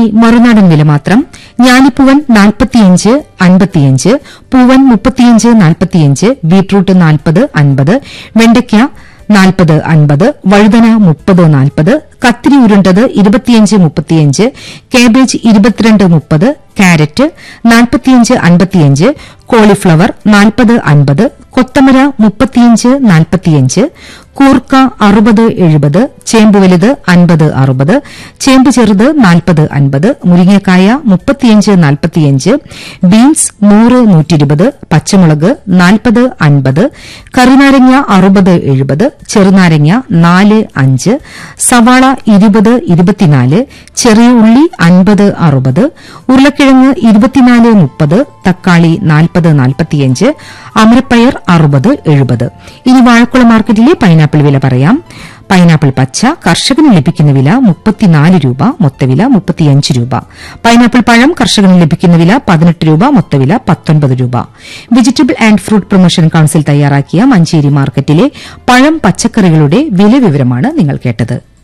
മറുനാടൻ വില മാത്രം ഞാലിപ്പൂവൻ നാൽപ്പത്തിയഞ്ച് അൻപത്തിയഞ്ച് പൂവൻ മുപ്പത്തിയഞ്ച് നാൽപ്പത്തിയഞ്ച് ബീട്രൂട്ട് നാൽപ്പത് അൻപത് വെണ്ടയ്ക്ക നാൽപ്പത് അൻപത് വഴുതന മുപ്പത് നാൽപ്പത് കത്തിരി ഉരുണ്ടത് ഇരുപത്തിയഞ്ച് മുപ്പത്തിയഞ്ച് കാബേജ് ഇരുപത്തിരണ്ട് മുപ്പത് ക്യാരറ്റ് നാൽപ്പത്തിയഞ്ച് അൻപത്തിയഞ്ച് കോളിഫ്ലവർ നാൽപ്പത് അൻപത് കൊത്തമര മുപ്പത്തിയഞ്ച് നാൽപ്പത്തിയഞ്ച് കൂർക്ക അറുപത് എഴുപത് ചേമ്പ് വലുത് അൻപത് അറുപത് ചേമ്പ് ചെറുത് നാൽപ്പത് അൻപത് മുരിങ്ങക്കായ മുപ്പത്തിയഞ്ച് നാൽപ്പത്തിയഞ്ച് ബീൻസ് നൂറ് നൂറ്റിരുപത് പച്ചമുളക് നാൽപ്പത് അൻപത് കറിനാരങ്ങ അറുപത് എഴുപത് ചെറുനാരങ്ങ നാല് അഞ്ച് സവാള ഇരുപത് ഇരുപത്തിനാല് ചെറിയ ഉള്ളി അൻപത് അറുപത് ഉരുളക്കിഴങ്ങ് ഇരുപത്തിനാല് മുപ്പത് തക്കാളി നാൽപ്പത് നാൽപ്പത്തിയഞ്ച് അമരപ്പയർ അറുപത് എഴുപത് ഇനി വാഴക്കുളം മാർക്കറ്റിലെ പൈനാപ്പിൾ വില പറയാം പൈനാപ്പിൾ പച്ച കർഷകന് ലഭിക്കുന്ന വില മുപ്പത്തിനാല് രൂപ മൊത്തവില മുപ്പത്തിയഞ്ച് രൂപ പൈനാപ്പിൾ പഴം കർഷകന് ലഭിക്കുന്ന വില പതിനെട്ട് രൂപ മൊത്തവില പത്തൊൻപത് രൂപ vegetable and fruit promotion council തയ്യാറാക്കിയ മഞ്ചേരി മാർക്കറ്റിലെ പഴം പച്ചക്കറികളുടെ വില വിവരമാണ് നിങ്ങൾ കേട്ടത്